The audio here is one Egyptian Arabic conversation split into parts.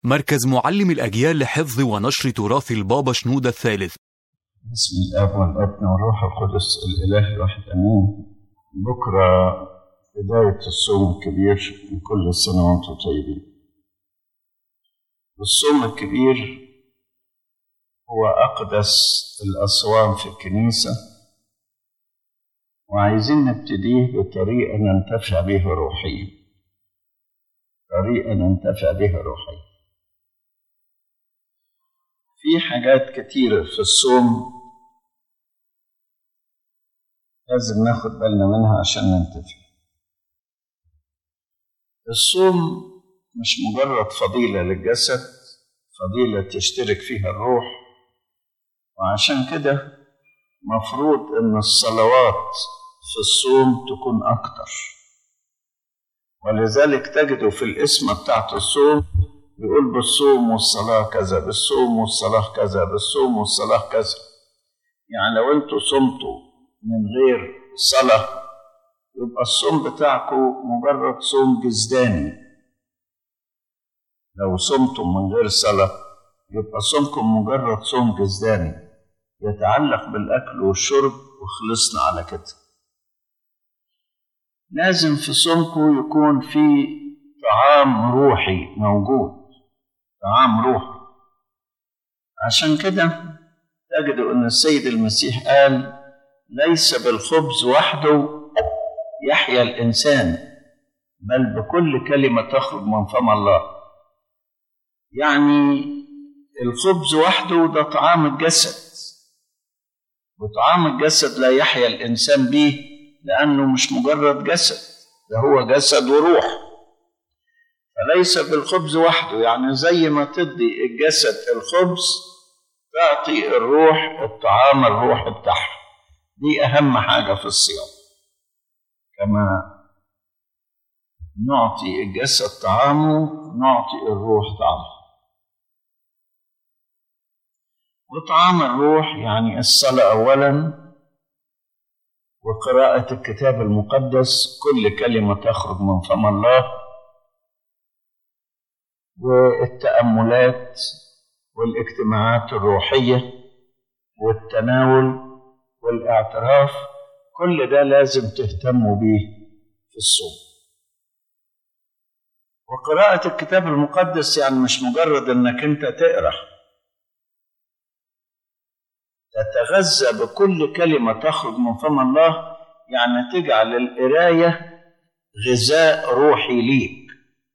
مركز معلم الأجيال لحفظ ونشر تراث البابا شنودة الثالث بسم الاب والابن والروح القدس الاله الواحد امين بكره بدايه الصوم الكبير من كل سنه وانتم طيبين الصوم الكبير هو اقدس الاصوام في الكنيسه وعايزين نبتديه بطريقه ننتفع بها روحيا طريقه ننتفع بها روحيا في حاجات كتيرة في الصوم لازم ناخد بالنا منها عشان ننتفع الصوم مش مجرد فضيلة للجسد فضيلة تشترك فيها الروح وعشان كده مفروض ان الصلوات في الصوم تكون اكتر ولذلك تجدوا في الاسم بتاعت الصوم يقول بالصوم والصلاة كذا بالصوم والصلاة كذا بالصوم والصلاة كذا يعني لو انتوا صمتوا من غير صلاة يبقى الصوم بتاعكم مجرد صوم جزداني لو صمتم من غير صلاة يبقى صومكم مجرد صوم جزداني يتعلق بالأكل والشرب وخلصنا على كده لازم في صومكم يكون في طعام روحي موجود طعام روحي عشان كده تجدوا ان السيد المسيح قال ليس بالخبز وحده يحيا الانسان بل بكل كلمه تخرج من فم الله يعني الخبز وحده ده طعام الجسد وطعام الجسد لا يحيا الانسان به لانه مش مجرد جسد ده هو جسد وروح فليس بالخبز وحده يعني زي ما تدي الجسد الخبز تعطي الروح الطعام الروح بتاعها دي أهم حاجة في الصيام كما نعطي الجسد طعامه نعطي الروح طعامه وطعام الروح يعني الصلاة أولا وقراءة الكتاب المقدس كل كلمة تخرج من فم الله والتأملات والاجتماعات الروحية والتناول والاعتراف كل ده لازم تهتموا بيه في الصوم وقراءة الكتاب المقدس يعني مش مجرد انك انت تقرا تتغذى بكل كلمة تخرج من فم الله يعني تجعل القراية غذاء روحي ليك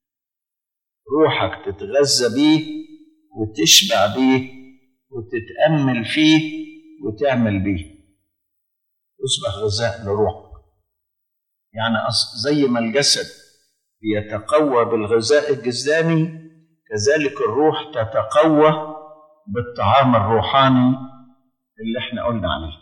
روحك تتغذى بيه وتشبع بيه وتتأمل فيه وتعمل بيه يصبح غذاء لروحك يعني زي ما الجسد بيتقوى بالغذاء الجسداني كذلك الروح تتقوى بالطعام الروحاني اللي احنا قلنا عليه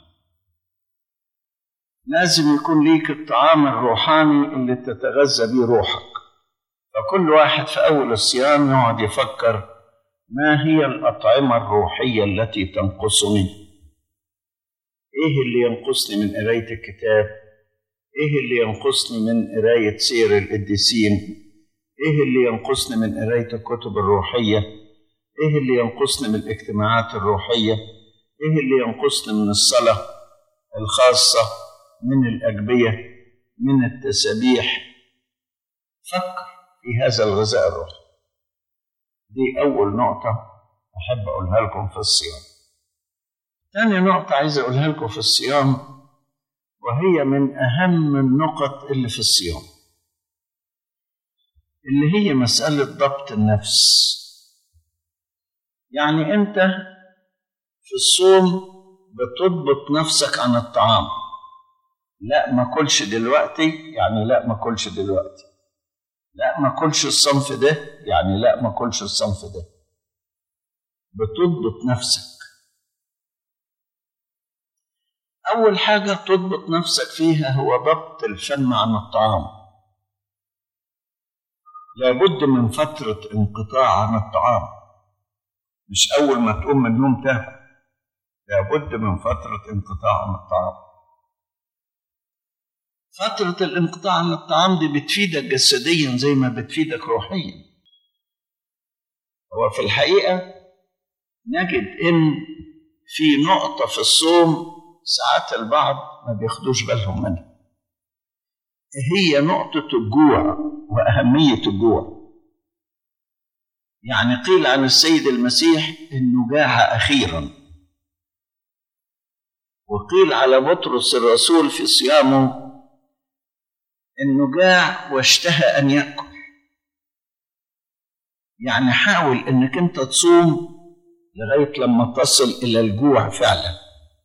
لازم يكون ليك الطعام الروحاني اللي تتغذى بيه روحك فكل واحد في أول الصيام يقعد يفكر ما هي الأطعمة الروحية التي تنقصني؟ إيه اللي ينقصني من قراية الكتاب؟ إيه اللي ينقصني من قراية سير القديسين؟ إيه اللي ينقصني من قراية الكتب الروحية؟ إيه اللي ينقصني من الاجتماعات الروحية؟ إيه اللي ينقصني من الصلاة الخاصة؟ من الأجبية؟ من التسابيح؟ فكر في هذا الغذاء الروحي دي أول نقطة أحب أقولها لكم في الصيام ثاني نقطة عايز أقولها لكم في الصيام وهي من أهم النقط اللي في الصيام اللي هي مسألة ضبط النفس يعني أنت في الصوم بتضبط نفسك عن الطعام لا ما كلش دلوقتي يعني لا ما كلش دلوقتي لا ما كلش الصنف ده يعني لا ما كلش الصنف ده بتضبط نفسك أول حاجة تضبط نفسك فيها هو ضبط الفم عن الطعام لابد من فترة انقطاع عن الطعام مش أول ما تقوم من النوم تاكل لابد من فترة انقطاع عن الطعام فترة الانقطاع عن الطعام دي بتفيدك جسديا زي ما بتفيدك روحيا هو في الحقيقة نجد إن في نقطة في الصوم ساعات البعض ما بياخدوش بالهم منها هي نقطة الجوع وأهمية الجوع يعني قيل عن السيد المسيح إنه جاع أخيرا وقيل على بطرس الرسول في صيامه إنه جاع واشتهى أن يأكل يعني حاول إنك أنت تصوم لغاية لما تصل إلى الجوع فعلا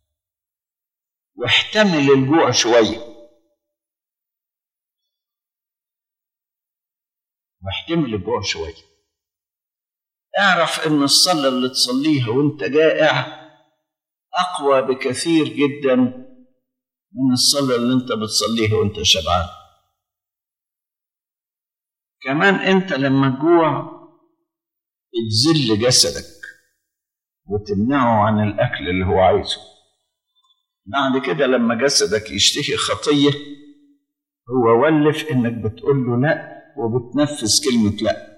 واحتمل الجوع شويه واحتمل الجوع شوية اعرف ان الصلاة اللي تصليها وانت جائع اقوى بكثير جدا من الصلاة اللي انت بتصليها وانت شبعان كمان انت لما تجوع تذل جسدك وتمنعه عن الاكل اللي هو عايزه بعد كده لما جسدك يشتهي خطية هو ولف انك بتقول له لا وبتنفذ كلمة لا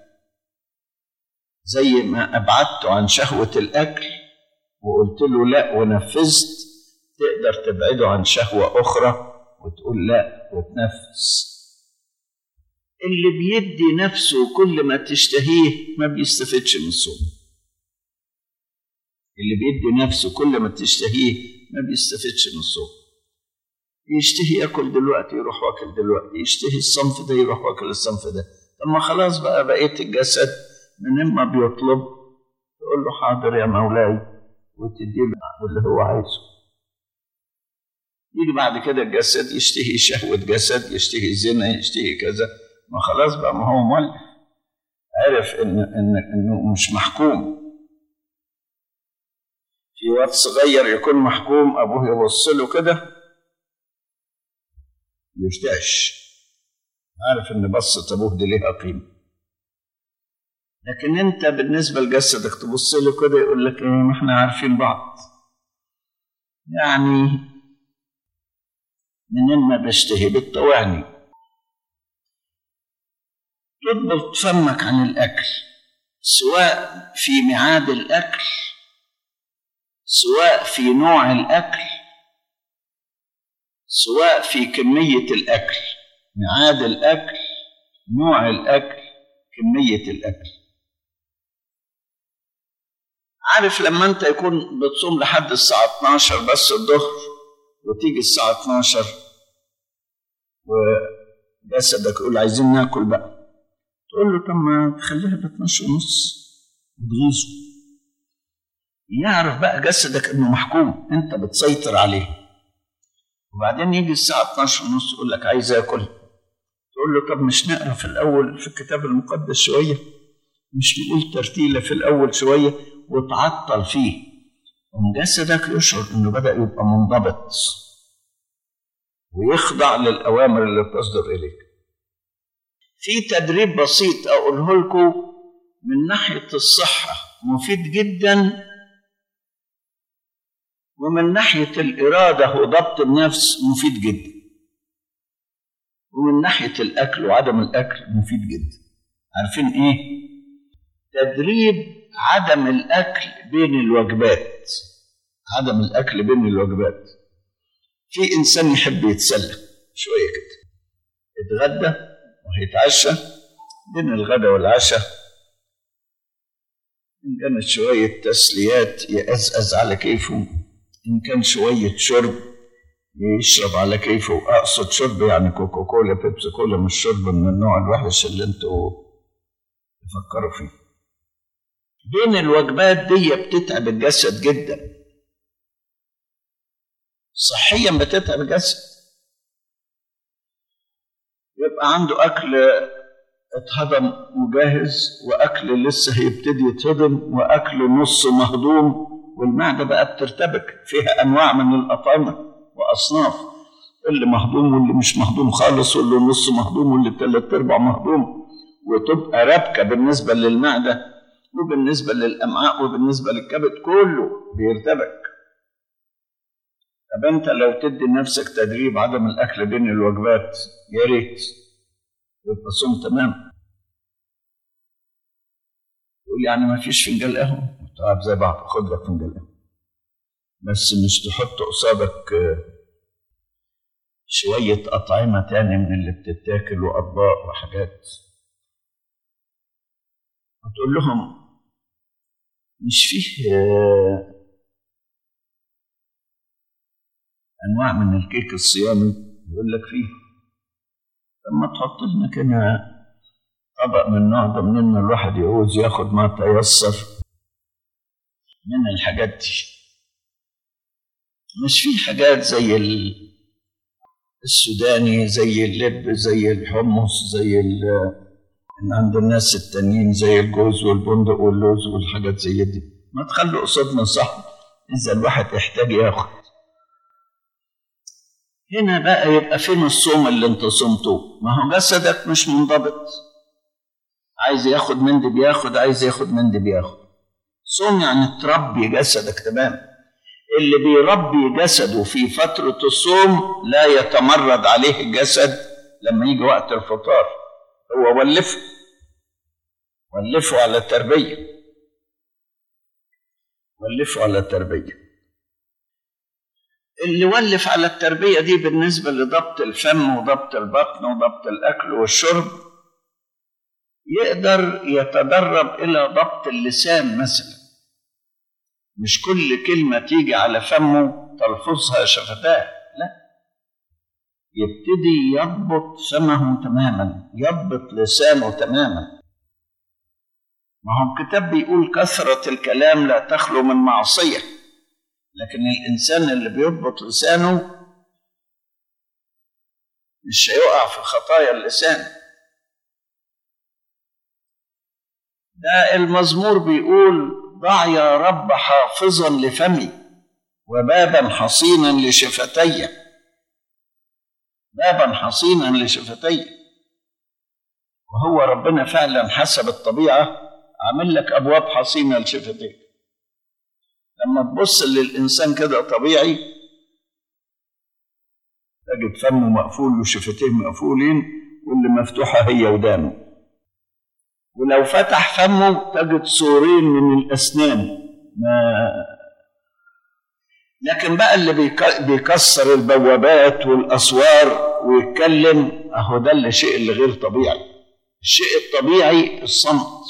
زي ما أبعدته عن شهوة الأكل وقلت له لا ونفذت تقدر تبعده عن شهوة أخرى وتقول لا وتنفذ اللي بيدي نفسه كل ما تشتهيه ما بيستفدش من الصوم اللي بيدي نفسه كل ما تشتهيه ما بيستفدش من الصوم يشتهي ياكل دلوقتي يروح واكل دلوقتي يشتهي الصنف ده يروح واكل الصنف ده طب ما خلاص بقى بقيه الجسد من اما بيطلب تقول له حاضر يا مولاي وتدي له اللي هو عايزه يجي بعد كده الجسد يشتهي شهوة جسد يشتهي زنا يشتهي كذا ما خلاص بقى ما هو مولف عرف ان ان انه مش محكوم في وقت صغير يكون محكوم ابوه يبص له كده يشتعش عارف ان بصة ابوه دي ليها قيمة لكن انت بالنسبة لجسدك تبص له كده يقول لك ايه ما احنا عارفين بعض يعني منين ما بشتهي بتطوعني تضبط فمك عن الأكل سواء في ميعاد الأكل سواء في نوع الأكل سواء في كمية الأكل ميعاد الأكل نوع الأكل كمية الأكل عارف لما أنت يكون بتصوم لحد الساعة 12 بس الظهر وتيجي الساعة 12 وجسدك يقول عايزين ناكل بقى تقول له طب ما تخليها ب 12 ونص وتغيظه يعرف بقى جسدك انه محكوم انت بتسيطر عليه وبعدين يجي الساعة 12 ونص يقول لك عايز اكل تقول له طب مش نقرا في الاول في الكتاب المقدس شوية مش نقول ترتيلة في الاول شوية وتعطل فيه جسدك يشعر انه بدأ يبقى منضبط ويخضع للأوامر اللي بتصدر إليك في تدريب بسيط أقوله لكم من ناحية الصحة مفيد جدا ومن ناحية الإرادة وضبط النفس مفيد جدا ومن ناحية الأكل وعدم الأكل مفيد جدا عارفين إيه؟ تدريب عدم الأكل بين الوجبات عدم الأكل بين الوجبات في إنسان يحب يتسلى شوية كده يتغدى وهيتعشى بين الغداء والعشاء إن كانت شوية تسليات يأزأز على كيفه إن كان شوية شرب يشرب على كيفه أقصد شرب يعني كوكا كولا بيبسي كولا مش شرب من النوع الوحش اللي انتوا تفكروا فيه بين الوجبات دي بتتعب الجسد جدا صحيا بتتعب الجسد يبقى عنده أكل اتهضم وجاهز وأكل لسه هيبتدي يتهضم وأكل نص مهضوم والمعدة بقى بترتبك فيها أنواع من الأطعمة وأصناف اللي مهضوم واللي مش مهضوم خالص واللي نص مهضوم واللي تلات أرباع مهضوم وتبقى ربكة بالنسبة للمعدة وبالنسبة للأمعاء وبالنسبة للكبد كله بيرتبك طب أنت لو تدي نفسك تدريب عدم الأكل بين الوجبات يا ريت يبقى صوم تمام يقول يعني ما فيش فنجان قهوة طب زي بعض خد لك فنجان قهوة بس مش تحط قصادك آه، شوية أطعمة تاني من اللي بتتاكل وأطباق وحاجات وتقول لهم مش فيه آه، أنواع من الكيك الصيامي يقول لك فيه لما تحط لنا كده طبق من النوع ده منين الواحد يعوز ياخد ما تيسر من الحاجات دي مش في حاجات زي ال- السوداني زي اللب زي الحمص زي ال- إن عند الناس التانيين زي الجوز والبندق واللوز والحاجات زي دي ما تخلوا قصادنا صح إذا الواحد يحتاج ياخد هنا بقى يبقى فين الصوم اللي انت صمته ما هو جسدك مش منضبط عايز ياخد من دي بياخد عايز ياخد من دي بياخد صوم يعني تربي جسدك تمام اللي بيربي جسده في فترة الصوم لا يتمرد عليه الجسد لما يجي وقت الفطار هو ولفه ولفه على التربية ولفه على التربية اللي ولف على التربية دي بالنسبة لضبط الفم وضبط البطن وضبط الأكل والشرب يقدر يتدرب إلى ضبط اللسان مثلا مش كل كلمة تيجي على فمه تلفظها شفتاه لا يبتدي يضبط فمه تماما يضبط لسانه تماما ما هو الكتاب بيقول كثرة الكلام لا تخلو من معصية لكن الإنسان اللي بيضبط لسانه مش هيقع في خطايا اللسان ده المزمور بيقول ضع يا رب حافظا لفمي وبابا حصينا لشفتي بابا حصينا لشفتي وهو ربنا فعلا حسب الطبيعة عامل لك أبواب حصينة لشفتيك لما تبص للإنسان كده طبيعي تجد فمه مقفول وشفتيه مقفولين واللي مفتوحة هي ودانه ولو فتح فمه تجد سورين من الأسنان ما لكن بقى اللي بيك- بيكسر البوابات والأسوار ويتكلم أهو ده اللي شيء اللي غير طبيعي الشيء الطبيعي الصمت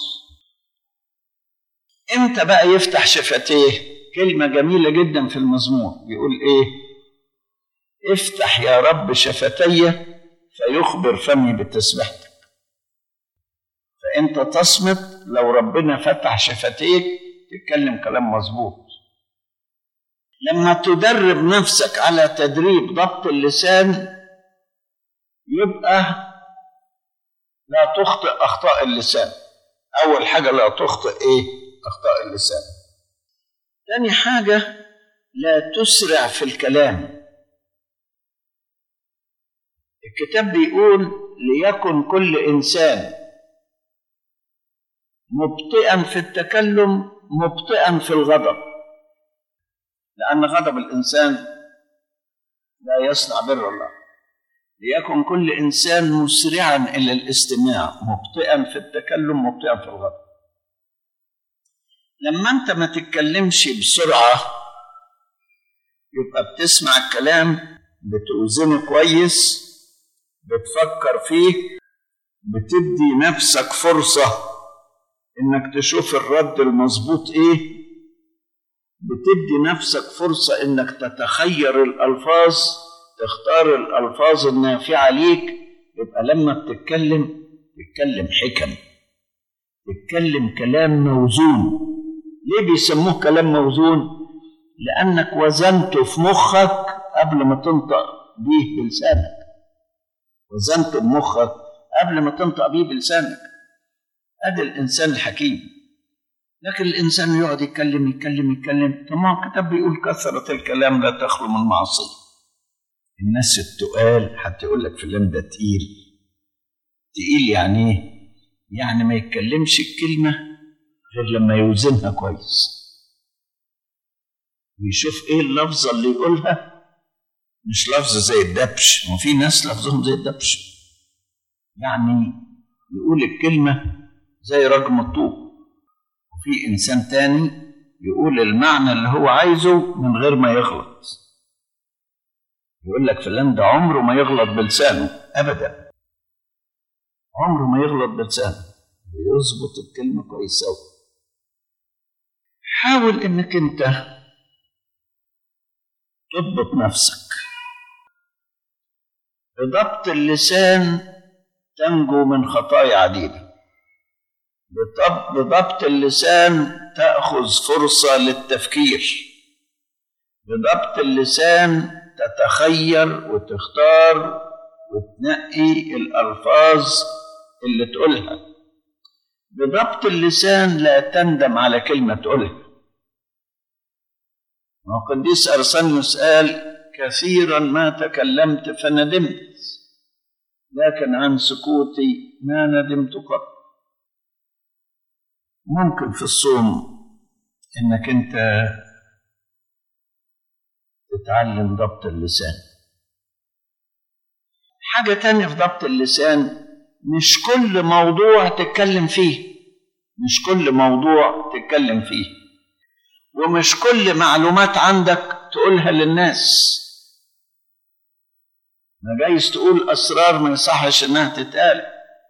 امتى بقى يفتح شفتيه كلمة جميلة جدا في المزمور يقول ايه افتح يا رب شفتي فيخبر فمي بتسبيحتك فانت تصمت لو ربنا فتح شفتيك تتكلم كلام مظبوط لما تدرب نفسك على تدريب ضبط اللسان يبقى لا تخطئ اخطاء اللسان اول حاجه لا تخطئ ايه اخطاء اللسان تاني حاجه لا تسرع في الكلام الكتاب بيقول ليكن كل انسان مبطئا في التكلم مبطئا في الغضب لان غضب الانسان لا يصنع بر الله ليكن كل انسان مسرعا الى الاستماع مبطئا في التكلم مبطئا في الغضب لما انت ما تتكلمش بسرعه يبقى بتسمع الكلام بتوزنه كويس بتفكر فيه بتدي نفسك فرصه انك تشوف الرد المظبوط ايه بتدي نفسك فرصه انك تتخير الالفاظ تختار الألفاظ النافعة ليك يبقى لما بتتكلم تتكلم حكم تتكلم كلام موزون ليه بيسموه كلام موزون لأنك وزنته في مخك قبل ما تنطق بيه بلسانك وزنته بمخك قبل ما تنطق بيه بلسانك هذا الإنسان الحكيم لكن الإنسان يقعد يتكلم يتكلم يتكلم طب ما هو الكتاب بيقول كثرة الكلام لا تخلو من معصية الناس التقال حتى يقول لك فلان ده تقيل تقيل يعني ايه؟ يعني ما يتكلمش الكلمة غير لما يوزنها كويس ويشوف ايه اللفظة اللي يقولها مش لفظ زي الدبش وفي ناس لفظهم زي الدبش يعني يقول الكلمة زي رجم الطوب وفي إنسان تاني يقول المعنى اللي هو عايزه من غير ما يغلط يقول لك فلان ده عمره ما يغلط بلسانه أبدا عمره ما يغلط بلسانه بيظبط الكلمة كويس أوي حاول إنك أنت تضبط نفسك بضبط اللسان تنجو من خطايا عديدة بضبط اللسان تأخذ فرصة للتفكير بضبط اللسان تتخير وتختار وتنقي الألفاظ اللي تقولها بضبط اللسان لا تندم على كلمة تقولها وقديس أرسنيوس قال كثيرا ما تكلمت فندمت لكن عن سكوتي ما ندمت قط ممكن في الصوم انك انت تتعلم ضبط اللسان حاجة تانية في ضبط اللسان مش كل موضوع تتكلم فيه مش كل موضوع تتكلم فيه ومش كل معلومات عندك تقولها للناس ما جايز تقول اسرار ما يصحش انها تتقال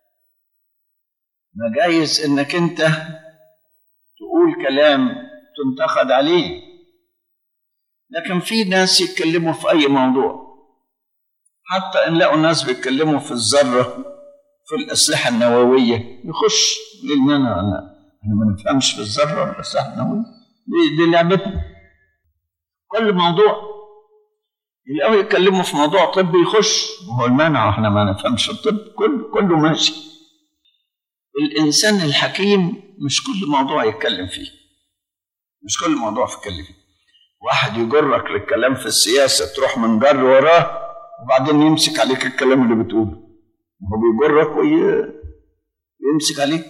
ما جايز انك انت تقول كلام تنتقد عليه لكن في ناس يتكلموا في اي موضوع حتى ان لقوا ناس بيتكلموا في الذره في الاسلحه النوويه يخش لان انا انا انا ما نفهمش في الذره والاسلحه النوويه دي, دي لعبتنا كل موضوع يلاقوا يتكلموا في موضوع طبي يخش وهو المانع احنا ما نفهمش الطب كله كله ماشي الانسان الحكيم مش كل موضوع يتكلم فيه مش كل موضوع يتكلم فيه واحد يجرك للكلام في السياسة تروح من جر وراه وبعدين يمسك عليك الكلام اللي بتقوله هو بيجرك ويمسك عليك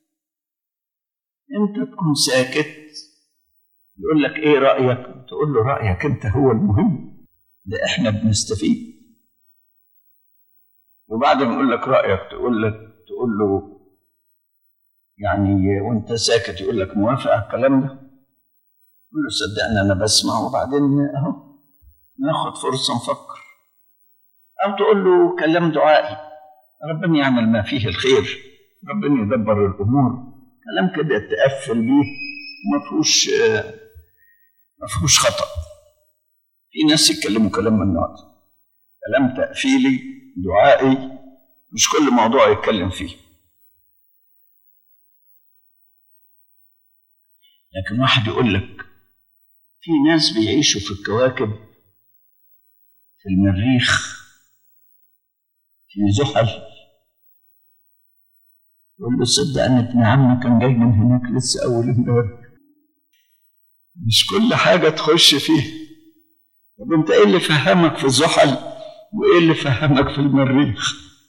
انت تكون ساكت يقول لك ايه رأيك تقول له رأيك انت هو المهم ده احنا بنستفيد وبعد ما يقول لك رايك تقول لك تقول له يعني وانت ساكت يقول لك موافق على الكلام ده تقول له صدقني انا بسمع وبعدين اهو ناخد فرصه نفكر او تقول له كلام دعائي ربنا يعمل ما فيه الخير ربنا يدبر الامور كلام كده تقفل بيه ما فيهوش ما فيهوش خطأ في ناس يتكلموا كلام من النوع ده كلام تقفيلي دعائي مش كل موضوع يتكلم فيه لكن واحد يقول لك في ناس بيعيشوا في الكواكب في المريخ في زحل يقول له صدق ان ابن عمي كان جاي من هناك لسه اول امبارح مش كل حاجه تخش فيه طب انت ايه اللي فهمك في زحل وايه اللي فهمك في المريخ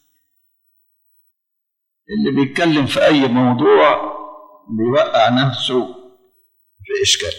اللي بيتكلم في اي موضوع بيوقع نفسه في اشكال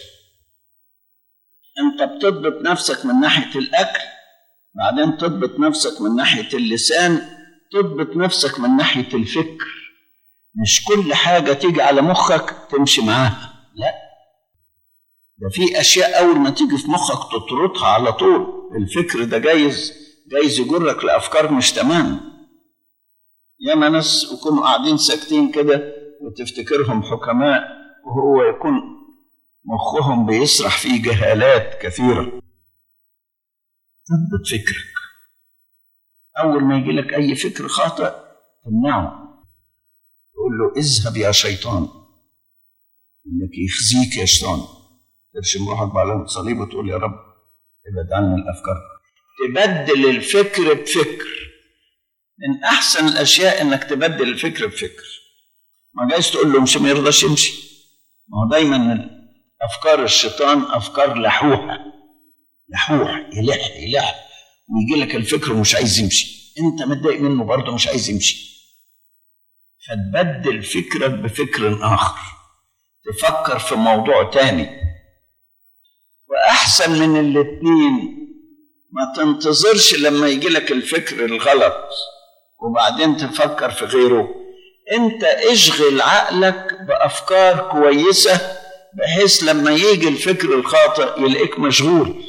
انت بتضبط نفسك من ناحيه الاكل بعدين تضبط نفسك من ناحيه اللسان تضبط نفسك من ناحيه الفكر مش كل حاجه تيجي على مخك تمشي معاها لا ده في اشياء اول ما تيجي في مخك تطردها على طول الفكر ده جايز جايز يجرك لافكار مش تمام ياما ناس يكونوا قاعدين ساكتين كده وتفتكرهم حكماء وهو يكون مخهم بيسرح فيه جهالات كثيره ثبت فكرك اول ما يجي لك اي فكر خاطئ تمنعه تقول له اذهب يا شيطان انك يخزيك يا شيطان ترشم روحك على الصليب وتقول يا رب ابعد عني الافكار تبدل الفكر بفكر من احسن الاشياء انك تبدل الفكر بفكر ما جايز تقول له مش ما يرضاش يمشي ما هو دايما افكار الشيطان افكار لحوحه لحوح يلح يلح ويجي لك الفكر ومش عايز يمشي انت متضايق منه برضه مش عايز يمشي فتبدل فكرك بفكر اخر تفكر في موضوع تاني واحسن من الاتنين ما تنتظرش لما يجي لك الفكر الغلط وبعدين تفكر في غيره انت اشغل عقلك بأفكار كويسة بحيث لما يجي الفكر الخاطئ يلاقيك مشغول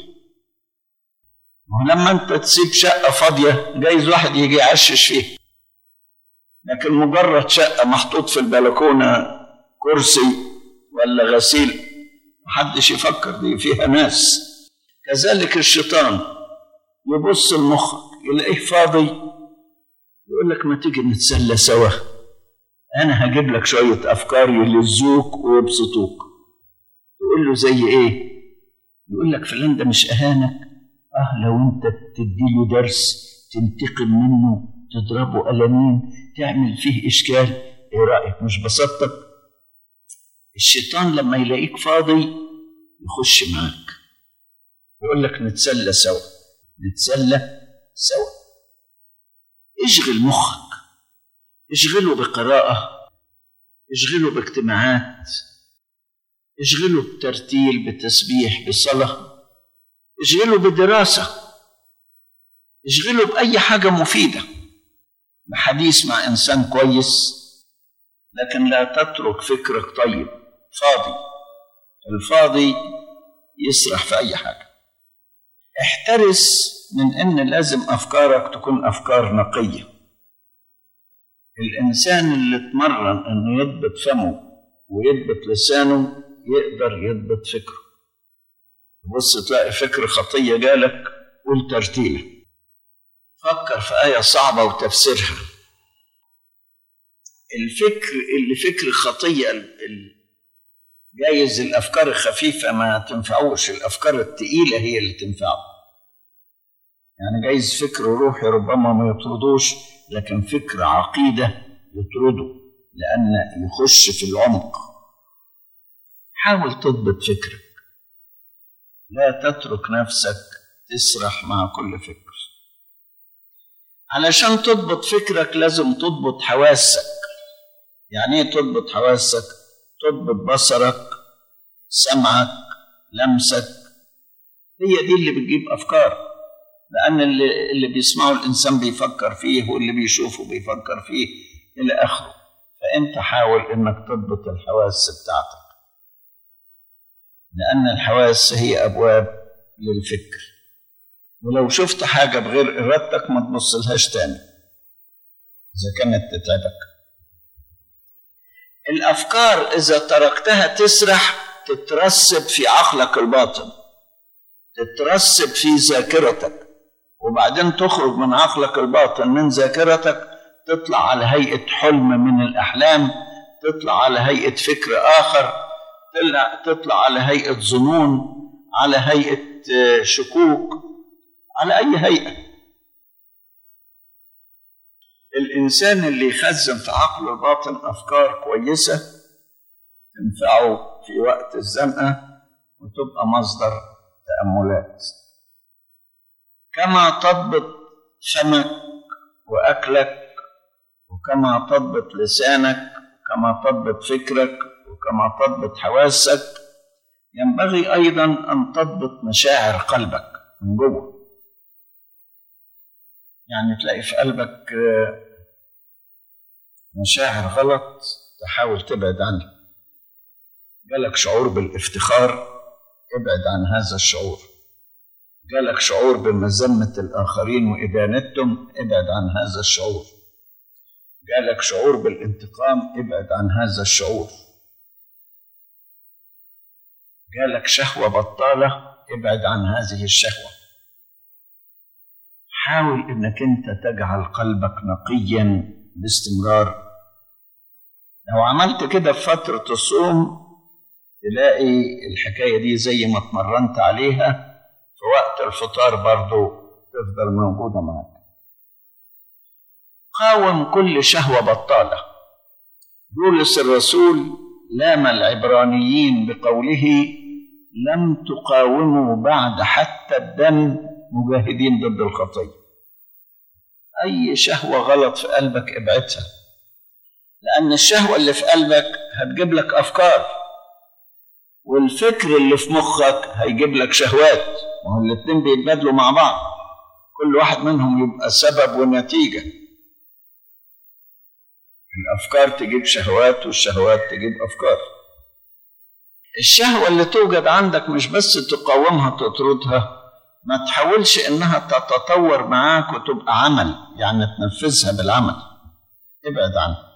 ولما انت تسيب شقة فاضية جايز واحد يجي يعشش فيها لكن مجرد شقة محطوط في البلكونة كرسي ولا غسيل محدش يفكر دي فيها ناس كذلك الشيطان يبص لمخك يلاقيه فاضي يقول لك ما تيجي نتسلى سوا انا هجيب لك شوية افكار يلزوك ويبسطوك تقول له زي ايه يقول لك فلان ده مش اهانك اه لو انت تديله درس تنتقم منه تضربه قلمين تعمل فيه اشكال ايه رايك مش بسطتك الشيطان لما يلاقيك فاضي يخش معاك يقول لك نتسلى سوا نتسلى سوا اشغل مخك اشغله بقراءة اشغله باجتماعات اشغله بترتيل بتسبيح بصلاة اشغله بدراسة اشغله بأي حاجة مفيدة بحديث مع إنسان كويس لكن لا تترك فكرك طيب فاضي الفاضي يسرح في أي حاجة احترس من ان لازم افكارك تكون افكار نقيه الانسان اللي اتمرن انه يضبط فمه ويضبط لسانه يقدر يضبط فكره بص تلاقي فكر خطيه جالك قول ترتيله فكر في آية صعبة وتفسيرها الفكر اللي فكر خطية جايز الأفكار الخفيفة ما تنفعوش الأفكار التقيلة هي اللي تنفعه يعني جايز فكر روحي ربما ما يطردوش لكن فكر عقيدة يطرده لأن يخش في العمق حاول تضبط فكرك لا تترك نفسك تسرح مع كل فكر علشان تضبط فكرك لازم تضبط حواسك يعني ايه تضبط حواسك تضبط بصرك سمعك لمسك هي دي اللي بتجيب افكار لان اللي, اللي بيسمعه الانسان بيفكر فيه واللي بيشوفه بيفكر فيه الى اخره فانت حاول انك تضبط الحواس بتاعتك لان الحواس هي ابواب للفكر ولو شفت حاجه بغير ارادتك ما تبصلهاش تاني اذا كانت تتعبك الافكار اذا تركتها تسرح تترسب في عقلك الباطن تترسب في ذاكرتك وبعدين تخرج من عقلك الباطن من ذاكرتك تطلع على هيئة حلم من الأحلام تطلع على هيئة فكر آخر تطلع, تطلع على هيئة ظنون على هيئة شكوك على أي هيئة الإنسان اللي يخزن في عقله الباطن أفكار كويسة تنفعه في وقت الزنقة وتبقى مصدر تأملات كما تضبط فمك وأكلك وكما تضبط لسانك كما تضبط فكرك وكما تضبط حواسك ينبغي أيضا أن تضبط مشاعر قلبك من جوه يعني تلاقي في قلبك مشاعر غلط تحاول تبعد عنها جالك شعور بالافتخار ابعد عن هذا الشعور جالك شعور بمذمة الآخرين وإدانتهم ابعد عن هذا الشعور جالك شعور بالانتقام ابعد عن هذا الشعور جالك شهوة بطالة ابعد عن هذه الشهوة حاول انك انت تجعل قلبك نقيا باستمرار لو عملت كده في فترة الصوم تلاقي الحكاية دي زي ما اتمرنت عليها في وقت الفطار برضو تفضل موجودة معاك قاوم كل شهوة بطالة بولس الرسول لام العبرانيين بقوله لم تقاوموا بعد حتى الدم مجاهدين ضد الخطية أي شهوة غلط في قلبك ابعدها لأن الشهوة اللي في قلبك هتجيب لك أفكار والفكر اللي في مخك هيجيب لك شهوات وهو الاتنين بيتبادلوا مع بعض كل واحد منهم يبقى سبب ونتيجة الأفكار تجيب شهوات والشهوات تجيب أفكار الشهوة اللي توجد عندك مش بس تقاومها تطردها ما تحاولش إنها تتطور معاك وتبقى عمل يعني تنفذها بالعمل ابعد عنها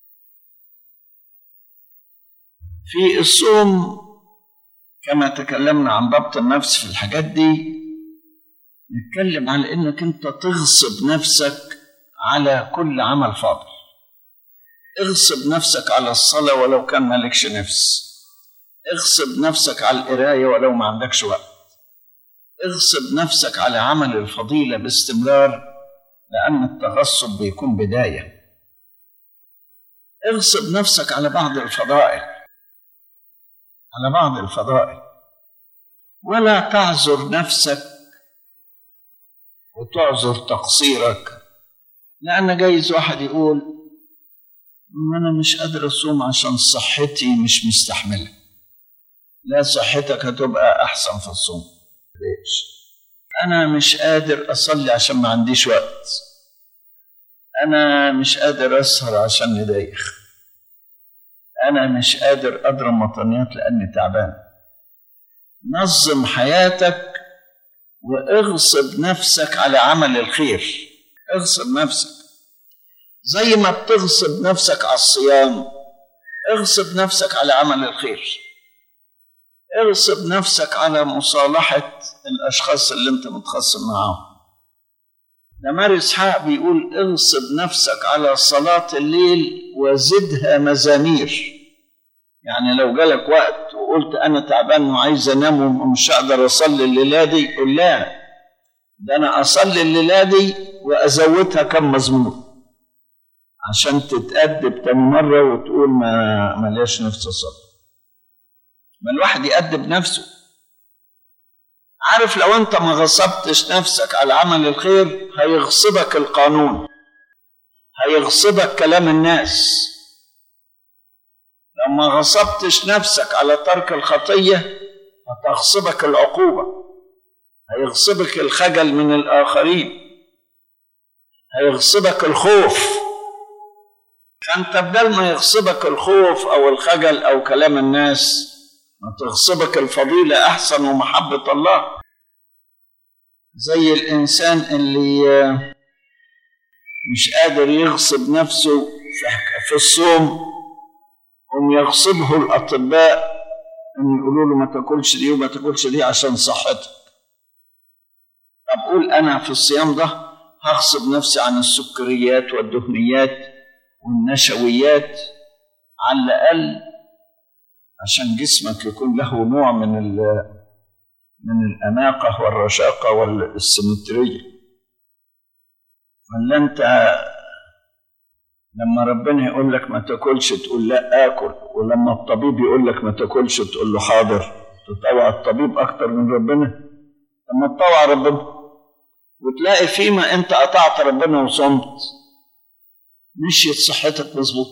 في الصوم كما تكلمنا عن ضبط النفس في الحاجات دي نتكلم على انك انت تغصب نفسك على كل عمل فاضل اغصب نفسك على الصلاة ولو كان مالكش نفس اغصب نفسك على القراية ولو ما عندكش وقت اغصب نفسك على عمل الفضيلة باستمرار لأن التغصب بيكون بداية اغصب نفسك على بعض الفضائل على بعض الفضائل ولا تعذر نفسك وتعذر تقصيرك لأن جايز واحد يقول ما أنا مش قادر أصوم عشان صحتي مش مستحملة لا صحتك هتبقى أحسن في الصوم ليش أنا مش قادر أصلي عشان ما عنديش وقت أنا مش قادر أسهر عشان ندايخ أنا مش قادر أضرب مطنيات لأني تعبان نظم حياتك واغصب نفسك على عمل الخير اغصب نفسك زي ما بتغصب نفسك على الصيام اغصب نفسك على عمل الخير اغصب نفسك على مصالحة الأشخاص اللي أنت متخاصم معاهم لمار إسحاق بيقول اغصب نفسك على صلاة الليل وزدها مزامير يعني لو جالك وقت وقلت أنا تعبان وعايز أنام ومش هقدر أصلي الليلة دي قل لا ده أنا أصلي الليلة دي وأزودها كم مزمور عشان تتأدب تاني مرة وتقول ما ملياش نفس أصلي ما الواحد يأدب نفسه عارف لو أنت ما غصبتش نفسك على عمل الخير هيغصبك القانون هيغصبك كلام الناس لو ما غصبتش نفسك على ترك الخطية هتغصبك العقوبة هيغصبك الخجل من الآخرين هيغصبك الخوف فأنت بدل ما يغصبك الخوف أو الخجل أو كلام الناس ما تغصبك الفضيلة أحسن ومحبة الله زي الإنسان اللي مش قادر يغصب نفسه في الصوم هم يغصبه الأطباء أن يقولوا له ما تاكلش دي وما تاكلش دي عشان صحتك طب قول أنا في الصيام ده هغصب نفسي عن السكريات والدهنيات والنشويات على الأقل عشان جسمك يكون له نوع من من الأناقة والرشاقة والسيمترية ولا أنت لما ربنا يقول لك ما تاكلش تقول لا آكل ولما الطبيب يقول لك ما تاكلش تقول له حاضر تطوع الطبيب أكتر من ربنا لما تطوع ربنا وتلاقي فيما أنت قطعت ربنا وصمت مشيت صحتك مظبوط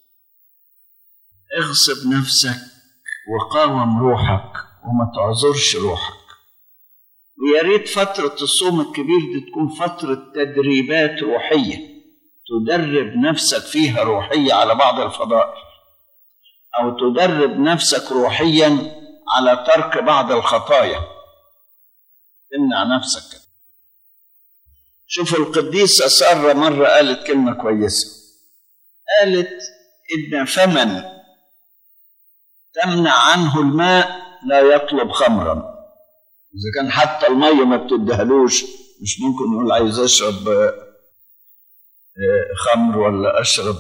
اغصب نفسك وقاوم روحك وما تعذرش روحك ويا ريت فترة الصوم الكبير دي تكون فترة تدريبات روحية تدرب نفسك فيها روحية على بعض الفضائل أو تدرب نفسك روحيا على ترك بعض الخطايا تمنع نفسك كده شوف القديسة سارة مرة قالت كلمة كويسة قالت إن فمن تمنع عنه الماء لا يطلب خمرا إذا كان حتى المية ما بتدهلوش مش ممكن يقول عايز أشرب خمر ولا أشرب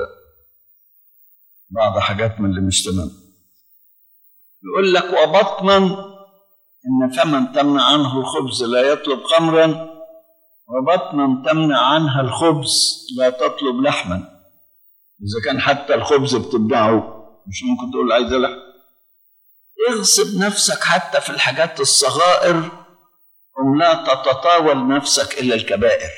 بعض حاجات من اللي مش تمام يقول لك وبطنا إن فمن تمنع عنه الخبز لا يطلب خمرا وبطنا تمنع عنها الخبز لا تطلب لحما إذا كان حتى الخبز بتبدعه مش ممكن تقول عايز لحم اغصب نفسك حتى في الحاجات الصغائر أم لا تتطاول نفسك إلى الكبائر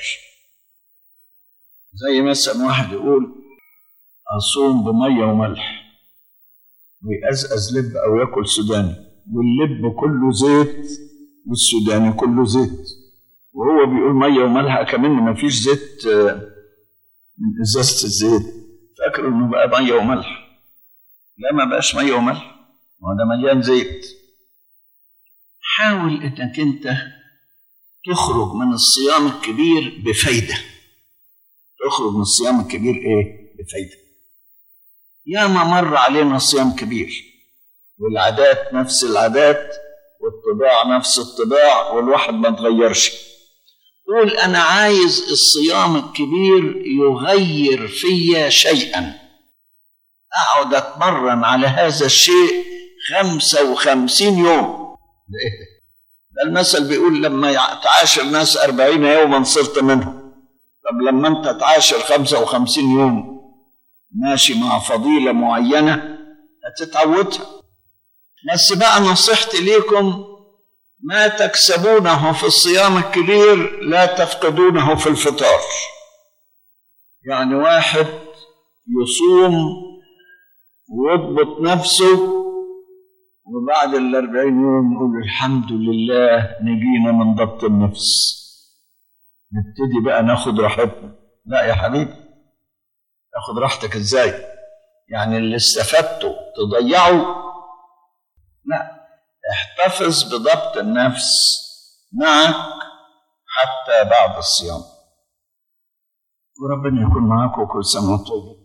زي مثلا واحد يقول أصوم بمية وملح ويقزقز لب أو ياكل سوداني واللب كله زيت والسوداني كله زيت وهو بيقول مية وملح كمان ما فيش زيت من إزازة الزيت فاكر انه بقى ميه وملح لا ما بقاش ميه وملح ما ده مليان زيت حاول انك انت تخرج من الصيام الكبير بفايده تخرج من الصيام الكبير ايه بفايده ياما مر علينا صيام كبير والعادات نفس العادات والطباع نفس الطباع والواحد ما تغيرش قول انا عايز الصيام الكبير يغير فيا شيئا اقعد اتمرن على هذا الشيء خمسة وخمسين يوم ده المثل بيقول لما تعاشر ناس أربعين يوما صرت منهم طب لما انت تعاشر خمسة وخمسين يوم ماشي مع فضيلة معينة هتتعودها بس بقى نصيحتي ليكم ما تكسبونه في الصيام الكبير لا تفقدونه في الفطار يعني واحد يصوم ويضبط نفسه وبعد الأربعين يوم يقول الحمد لله نجينا من ضبط النفس نبتدي بقى ناخد راحتنا لا يا حبيبي تاخد راحتك ازاي يعني اللي استفدته تضيعه لا احتفظ بضبط النفس معك حتى بعد الصيام وربنا يكون معاك وكل سنه وانتم طيبين